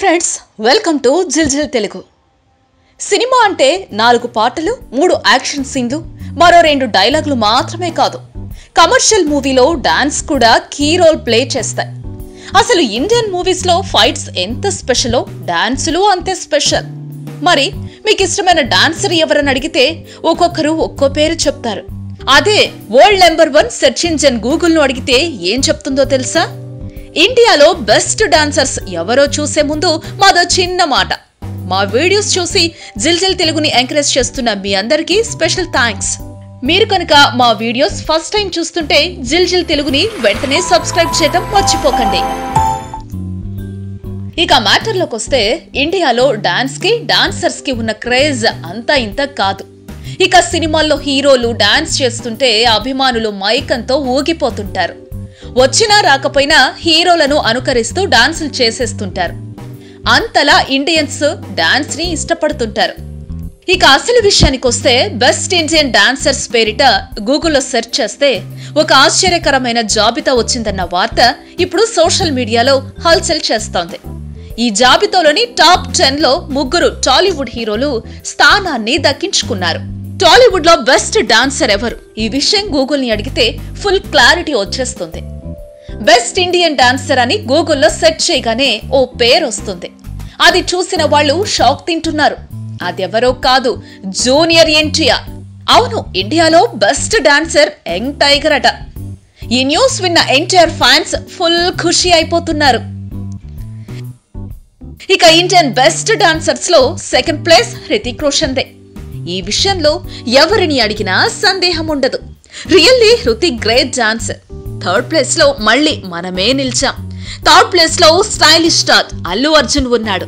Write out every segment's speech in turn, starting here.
friends welcome to జిల్జిల్ తెలుగు సినిమా అంటే నాలుగు పాటలు మూడు యాక్షన్ సీన్లు మరో రెండు డైలాగులు మాత్రమే కాదు కమర్షియల్ మూవీలో డాన్స్ కూడా కీ రోల్ ప్లే చేస్తాయి అసలు ఇండియన్ మూవీస్లో ఫైట్స్ ఎంత స్పెషలో డాన్సులు అంతే స్పెషల్ మరి మీకు ఇష్టమైన డాన్సర్ ఎవరని అడిగితే ఒక్కొక్కరు ఒక్కో పేరు చెప్తారు అదే world number one search engine గూగుల్ను అడిగితే ఏం చెప్తుందో తెలుసా ఇండియాలో బెస్ట్ డాన్సర్స్ ఎవరో చూసే ముందు మాదో చిన్న మాట మా వీడియోస్ చూసి జిల్జిల్ తెలుగుని ఎంకరేజ్ చేస్తున్న మీ అందరికీ స్పెషల్ థ్యాంక్స్ మీరు కనుక మా వీడియోస్ ఫస్ట్ టైం చూస్తుంటే జిల్జిల్ తెలుగుని వెంటనే సబ్స్క్రైబ్ చేయడం మర్చిపోకండి ఇక మ్యాటర్లోకి వస్తే ఇండియాలో డాన్స్ కి డాన్సర్స్ కి ఉన్న క్రేజ్ అంతా ఇంత కాదు ఇక సినిమాల్లో హీరోలు డాన్స్ చేస్తుంటే అభిమానులు మైకంతో ఊగిపోతుంటారు వచ్చినా రాకపోయినా హీరోలను అనుకరిస్తూ డాన్సులు చేసేస్తుంటారు అంతలా ఇండియన్స్ డాన్స్ ని ఇష్టపడుతుంటారు ఇక అసలు విషయానికి వస్తే బెస్ట్ ఇండియన్ డాన్సర్స్ పేరిట గూగుల్లో సెర్చ్ చేస్తే ఒక ఆశ్చర్యకరమైన జాబితా వచ్చిందన్న వార్త ఇప్పుడు సోషల్ మీడియాలో హల్చల్ చేస్తోంది ఈ జాబితాలోని టాప్ టెన్ లో ముగ్గురు టాలీవుడ్ హీరోలు స్థానాన్ని దక్కించుకున్నారు టాలీవుడ్ లో బెస్ట్ డాన్సర్ ఎవరు ఈ విషయం గూగుల్ ని అడిగితే ఫుల్ క్లారిటీ వచ్చేస్తుంది బెస్ట్ ఇండియన్ డాన్సర్ అని గూగుల్లో సెర్చ్ చేయగానే ఓ పేరు వస్తుంది అది చూసిన వాళ్ళు షాక్ తింటున్నారు అదెవరో కాదు జూనియర్ ఎన్టీఆర్ అవును ఇండియాలో బెస్ట్ డాన్సర్ యంగ్ టైగర్ అట ఈ న్యూస్ విన్న ఎన్టీఆర్ ఫ్యాన్స్ ఫుల్ ఖుషి అయిపోతున్నారు ఇక ఇండియన్ బెస్ట్ డాన్సర్స్ లో సెకండ్ ప్లేస్ హృతిక్ రోషన్ దే ఈ విషయంలో ఎవరిని అడిగినా సందేహం ఉండదు really Hrithik great dancer third place లో మళ్ళీ మనమే నిలిచాం థర్డ్ ప్లేస్ లో స్టైలిష్ స్టార్ అల్లు అర్జున్ ఉన్నాడు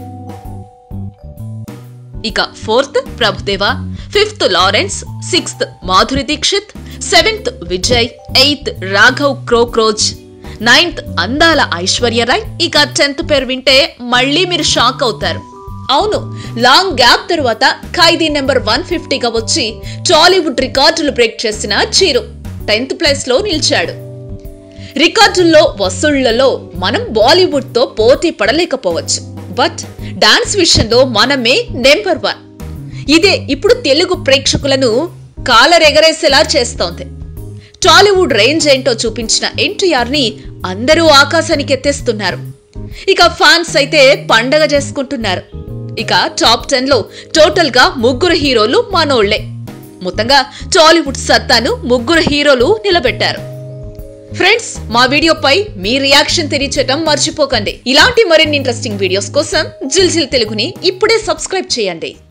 ఇక fourth Prabhudeva fifth Lawrence sixth Madhuri Dixit seventh Vijay eighth Raghav క్రోక్రోజ్ నైన్త్ అందాల ఐశ్వర్యరాయ్ ఇక టెన్త్ పేరు వింటే మళ్ళీ మీరు షాక్ అవుతారు అవును లాంగ్ గ్యాప్ తరువాత ఖైదీ నెంబర్ వన్ ఫిఫ్టీగా వచ్చి టాలీవుడ్ రికార్డులు బ్రేక్ చేసిన చీరు టెన్త్ ప్లేస్ లో నిలిచాడు రికార్డుల్లో వసూళ్లలో మనం బాలీవుడ్ తో పోటీ పడలేకపోవచ్చు బట్ డాన్స్ విషయంలో మనమే నెంబర్ వన్ ఇదే ఇప్పుడు తెలుగు ప్రేక్షకులను కాలరెగరేసేలా చేస్తోంది టాలీవుడ్ రేంజ్ ఏంటో చూపించిన ఎన్టీఆర్ ని అందరూ ఆకాశానికి ఎత్తేస్తున్నారు ఇక ఫ్యాన్స్ అయితే పండగ చేసుకుంటున్నారు ఇక టాప్ టెన్ లో టోటల్ గా ముగ్గురు హీరోలు మనోళ్లే మొత్తంగా టాలీవుడ్ సత్తాను ముగ్గురు హీరోలు నిలబెట్టారు ఫ్రెండ్స్ మా వీడియోపై మీ రియాక్షన్ తెలియచేయటం మర్చిపోకండి ఇలాంటి మరిన్ని ఇంట్రెస్టింగ్ వీడియోస్ కోసం జిల్జిల్ తెలుగుని ఇప్పుడే సబ్స్క్రైబ్ చేయండి